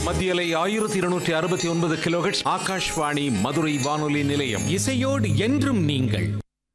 மத்தியலை ஆயிரத்தி இருநூற்றி அறுபத்தி ஒன்பது கிலோஹெட்ஸ் ஆகாஷ்வாணி மதுரை வானொலி நிலையம் இசையோடு என்றும் நீங்கள்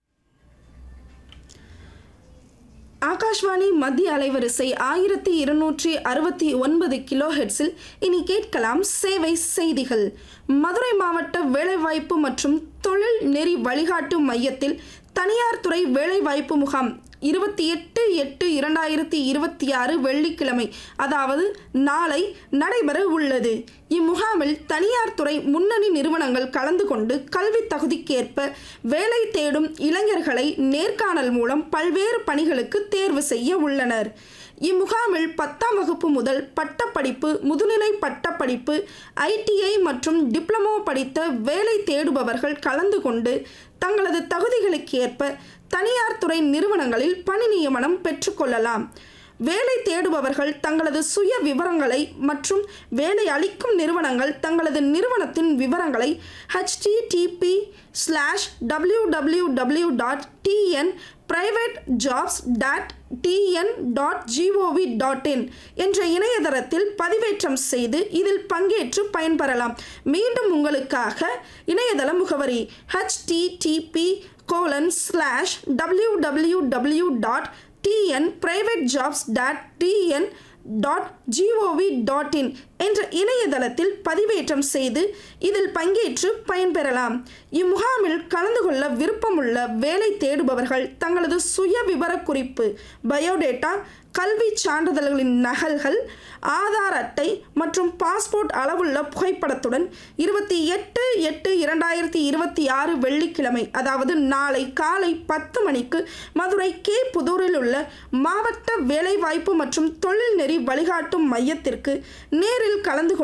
ஆகாஷ்வாணி மத்திய அலைவரிசை ஆயிரத்தி இருநூற்றி அறுபத்தி ஒன்பது கிலோஹெட்ஸில் இனி கேட்கலாம் சேவை செய்திகள் மதுரை மாவட்ட வேலைவாய்ப்பு மற்றும் தொழில் நெறி வழிகாட்டு மையத்தில் தனியார் துறை வேலைவாய்ப்பு முகாம் இருபத்தி எட்டு எட்டு இரண்டாயிரத்தி இருபத்தி ஆறு வெள்ளிக்கிழமை அதாவது நாளை நடைபெற உள்ளது இம்முகாமில் தனியார் துறை முன்னணி நிறுவனங்கள் கலந்து கொண்டு கல்வி தகுதிக்கேற்ப வேலை தேடும் இளைஞர்களை நேர்காணல் மூலம் பல்வேறு பணிகளுக்கு தேர்வு செய்ய உள்ளனர் இம்முகாமில் பத்தாம் வகுப்பு முதல் பட்டப்படிப்பு முதுநிலை பட்டப்படிப்பு ஐடிஐ மற்றும் டிப்ளமோ படித்த வேலை தேடுபவர்கள் கலந்து கொண்டு தங்களது தகுதிகளுக்கு ஏற்ப தனியார் துறை நிறுவனங்களில் பணி நியமனம் பெற்றுக்கொள்ளலாம் வேலை தேடுபவர்கள் தங்களது சுய விவரங்களை மற்றும் வேலை அளிக்கும் நிறுவனங்கள் தங்களது நிறுவனத்தின் விவரங்களை HTTP slash W W W dot TN private jobs dot TN dot GOV dot in என்ற இணையதளத்தில் பதிவேற்றம் செய்து இதில் பங்கேற்று பயன்பெறலாம் மீண்டும் உங்களுக்காக இணையதள முகவரி HTTP colon slash W W W dot TN private jobs dot TN dot GOV dot in என்ற இணையதளத்தில் பதிவேற்றம் செய்து இதில் பங்கேற்று பயன்பெறலாம் இம்முகாமில் கலந்து கொள்ள விருப்பமுள்ள வேலை தேடுபவர்கள் தங்களது சுய விவரக்குறிப்பு பயோடேட்டா கல்வி சான்றிதழ்களின் நகல்கள் ஆதார் அட்டை மற்றும் பாஸ்போர்ட் அளவுள்ள புகைப்படத்துடன் இருபத்தி எட்டு எட்டு இரண்டாயிரத்தி இருபத்தி ஆறு வெள்ளிக்கிழமை அதாவது நாளை காலை பத்து மணிக்கு மதுரை கே புதூரில் உள்ள மாவட்ட வேலைவாய்ப்பு மற்றும் தொழில் நெறி வழிகாட்டும் மையத்திற்கு நேரில் கலந்து கொண்டு